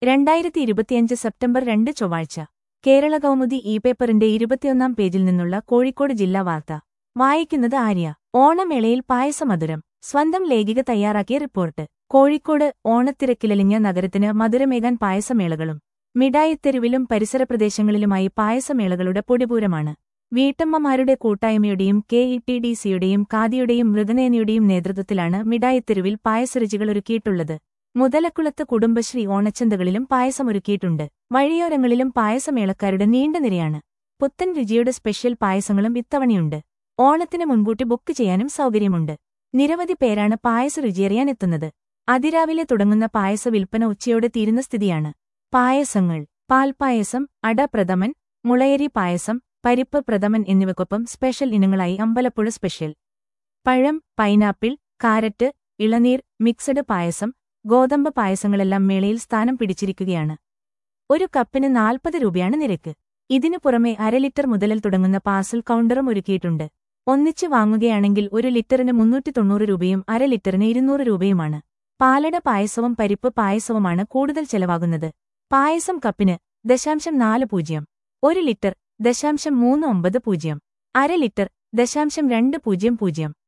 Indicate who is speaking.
Speaker 1: രണ്ടായിരത്തി ഇരുപത്തിയഞ്ച് സെപ്റ്റംബർ രണ്ട് ചൊവ്വാഴ്ച കേരള കൗമുദി ഇ പേപ്പറിന്റെ ഇരുപത്തിയൊന്നാം പേജിൽ നിന്നുള്ള കോഴിക്കോട് ജില്ലാ വാർത്ത വായിക്കുന്നത് ആര്യ ഓണമേളയിൽ പായസമധുരം സ്വന്തം ലേഖിക തയ്യാറാക്കിയ റിപ്പോർട്ട് കോഴിക്കോട് ഓണത്തിരക്കിലലിഞ്ഞ നഗരത്തിന് മധുരമേകാൻ പായസമേളകളും മിഠായിത്തെരുവിലും പരിസര പ്രദേശങ്ങളിലുമായി പായസമേളകളുടെ പൊടിപൂരമാണ് വീട്ടമ്മമാരുടെ കൂട്ടായ്മയുടെയും കെ ഇ ടി ഡി സിയുടെയും ഖാദിയുടെയും മൃഗനേനിയുടെയും നേതൃത്വത്തിലാണ് മിഠായിത്തെരുവിൽ പായസരുചികൾ ഒരുക്കിയിട്ടുള്ളത് മുതലക്കുളത്ത് കുടുംബശ്രീ ഓണച്ചന്തകളിലും പായസമൊരുക്കിയിട്ടുണ്ട് വഴിയോരങ്ങളിലും പായസമേളക്കാരുടെ നീണ്ട നിരയാണ് പുത്തൻ രുചിയുടെ സ്പെഷ്യൽ പായസങ്ങളും ഇത്തവണയുണ്ട് ഓണത്തിന് മുൻകൂട്ടി ബുക്ക് ചെയ്യാനും സൗകര്യമുണ്ട് നിരവധി പേരാണ് പായസ രുചിയറിയാൻ എത്തുന്നത് അതിരാവിലെ തുടങ്ങുന്ന പായസ വിൽപ്പന ഉച്ചയോടെ തീരുന്ന സ്ഥിതിയാണ് പായസങ്ങൾ പാൽപ്പായസം അട പ്രഥമൻ മുളയരി പായസം പരിപ്പ് പ്രഥമൻ എന്നിവയ്ക്കൊപ്പം സ്പെഷ്യൽ ഇനങ്ങളായി അമ്പലപ്പുഴ സ്പെഷ്യൽ പഴം പൈനാപ്പിൾ കാരറ്റ് ഇളനീർ മിക്സഡ് പായസം ഗോതമ്പ് പായസങ്ങളെല്ലാം മേളയിൽ സ്ഥാനം പിടിച്ചിരിക്കുകയാണ് ഒരു കപ്പിന് നാൽപ്പത് രൂപയാണ് നിരക്ക് ഇതിനു പുറമെ അര ലിറ്റർ മുതലിൽ തുടങ്ങുന്ന പാർസൽ കൗണ്ടറും ഒരുക്കിയിട്ടുണ്ട് ഒന്നിച്ച് വാങ്ങുകയാണെങ്കിൽ ഒരു ലിറ്ററിന് മുന്നൂറ്റി തൊണ്ണൂറ് രൂപയും അര ലിറ്ററിന് ഇരുന്നൂറ് രൂപയുമാണ് പാലട പായസവും പരിപ്പ് പായസവുമാണ് കൂടുതൽ ചെലവാകുന്നത് പായസം കപ്പിന് ദശാംശം നാല് പൂജ്യം ഒരു ലിറ്റർ ദശാംശം മൂന്ന് ഒമ്പത് പൂജ്യം അര ലിറ്റർ ദശാംശം രണ്ട് പൂജ്യം പൂജ്യം